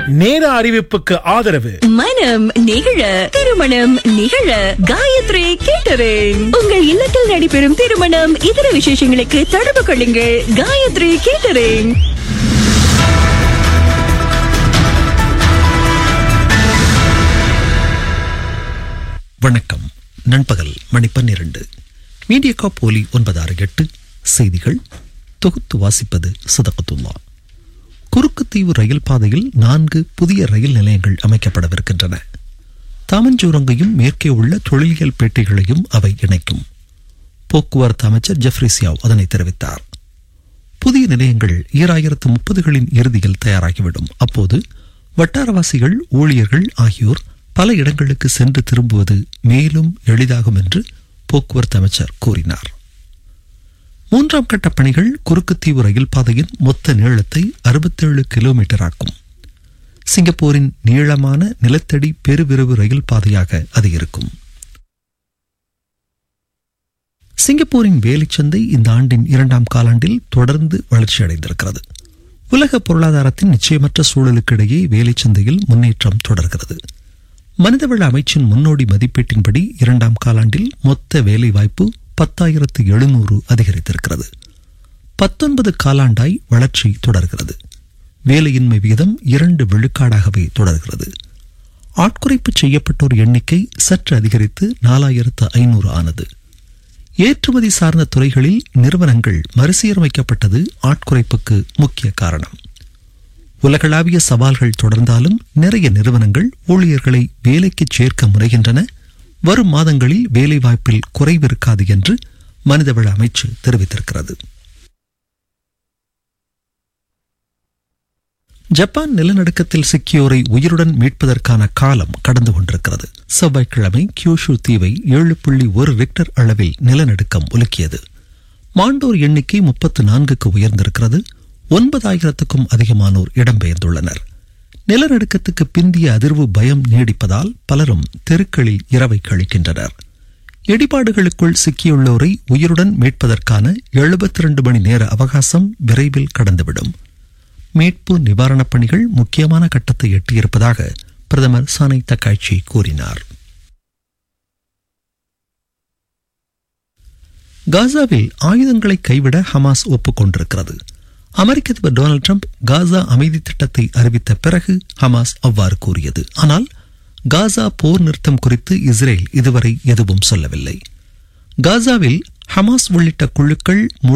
நேர அறிவிப்புக்கு ஆதரவு மனம் நிகழ திருமணம் நிகழ காயத்ரி கேட்டரிங் உங்கள் இல்லத்தில் நடைபெறும் திருமணம் இதர விசேஷங்களுக்கு தொடர்பு கொள்ளுங்கள் காயத்ரி கேட்டரிங் வணக்கம் நண்பகல் மணி பன்னிரண்டு மீடியா போலி ஒன்பதாறு எட்டு செய்திகள் தொகுத்து வாசிப்பது சதகத்துல்லா குறுக்குத்தீவு ரயில் பாதையில் நான்கு புதிய ரயில் நிலையங்கள் அமைக்கப்படவிருக்கின்றன தாமஞ்சூரங்கையும் மேற்கே உள்ள தொழிலியல் பேட்டைகளையும் அவை இணைக்கும் போக்குவரத்து அமைச்சர் ஜெஃப்ரி சியாவ் அதனை தெரிவித்தார் புதிய நிலையங்கள் ஈராயிரத்து முப்பதுகளின் இறுதியில் தயாராகிவிடும் அப்போது வட்டாரவாசிகள் ஊழியர்கள் ஆகியோர் பல இடங்களுக்கு சென்று திரும்புவது மேலும் எளிதாகும் என்று போக்குவரத்து அமைச்சர் கூறினார் மூன்றாம் கட்ட பணிகள் குறுக்குத்தீவு ரயில் பாதையின் மொத்த நீளத்தை அறுபத்தேழு கிலோமீட்டர் ஆக்கும் சிங்கப்பூரின் நீளமான நிலத்தடி பெருவிரைவு ரயில் பாதையாக அது இருக்கும் சிங்கப்பூரின் வேலைச்சந்தை இந்த ஆண்டின் இரண்டாம் காலாண்டில் தொடர்ந்து வளர்ச்சியடைந்திருக்கிறது உலக பொருளாதாரத்தின் நிச்சயமற்ற சூழலுக்கிடையே வேலைச்சந்தையில் முன்னேற்றம் தொடர்கிறது மனிதவள அமைச்சின் முன்னோடி மதிப்பீட்டின்படி இரண்டாம் காலாண்டில் மொத்த வேலைவாய்ப்பு பத்தாயிரத்து எழுநூறு அதிகரித்திருக்கிறது பத்தொன்பது காலாண்டாய் வளர்ச்சி தொடர்கிறது வேலையின்மை விகிதம் இரண்டு விழுக்காடாகவே தொடர்கிறது ஆட்குறைப்பு செய்யப்பட்டோர் எண்ணிக்கை சற்று அதிகரித்து நாலாயிரத்து ஐநூறு ஆனது ஏற்றுமதி சார்ந்த துறைகளில் நிறுவனங்கள் மறுசீரமைக்கப்பட்டது ஆட்குறைப்புக்கு முக்கிய காரணம் உலகளாவிய சவால்கள் தொடர்ந்தாலும் நிறைய நிறுவனங்கள் ஊழியர்களை வேலைக்கு சேர்க்க முனைகின்றன வரும் மாதங்களில் வேலைவாய்ப்பில் குறைவிருக்காது என்று மனிதவள அமைச்சு தெரிவித்திருக்கிறது ஜப்பான் நிலநடுக்கத்தில் சிக்கியோரை உயிருடன் மீட்பதற்கான காலம் கடந்து கொண்டிருக்கிறது செவ்வாய்க்கிழமை கியூஷு தீவை ஏழு புள்ளி ஒரு ரிக்டர் அளவில் நிலநடுக்கம் உலுக்கியது மாண்டோர் எண்ணிக்கை முப்பத்து நான்குக்கு உயர்ந்திருக்கிறது ஒன்பதாயிரத்துக்கும் அதிகமானோர் இடம்பெயர்ந்துள்ளனர் நிலநடுக்கத்துக்கு பிந்திய அதிர்வு பயம் நீடிப்பதால் பலரும் தெருக்களில் இரவை கழிக்கின்றனர் இடிபாடுகளுக்குள் சிக்கியுள்ளோரை உயிருடன் மீட்பதற்கான எழுபத்தி இரண்டு மணி நேர அவகாசம் விரைவில் கடந்துவிடும் மீட்பு நிவாரணப் பணிகள் முக்கியமான கட்டத்தை எட்டியிருப்பதாக பிரதமர் சானை தக்காய்ச்சி கூறினார் காசாவில் ஆயுதங்களை கைவிட ஹமாஸ் ஒப்புக்கொண்டிருக்கிறது அமெரிக்க அதிபர் டொனால்டு ட்ரம்ப் காசா அமைதி திட்டத்தை அறிவித்த பிறகு ஹமாஸ் அவ்வாறு கூறியது ஆனால் காசா போர் நிறுத்தம் குறித்து இஸ்ரேல் இதுவரை எதுவும் சொல்லவில்லை காசாவில் ஹமாஸ் உள்ளிட்ட குழுக்கள்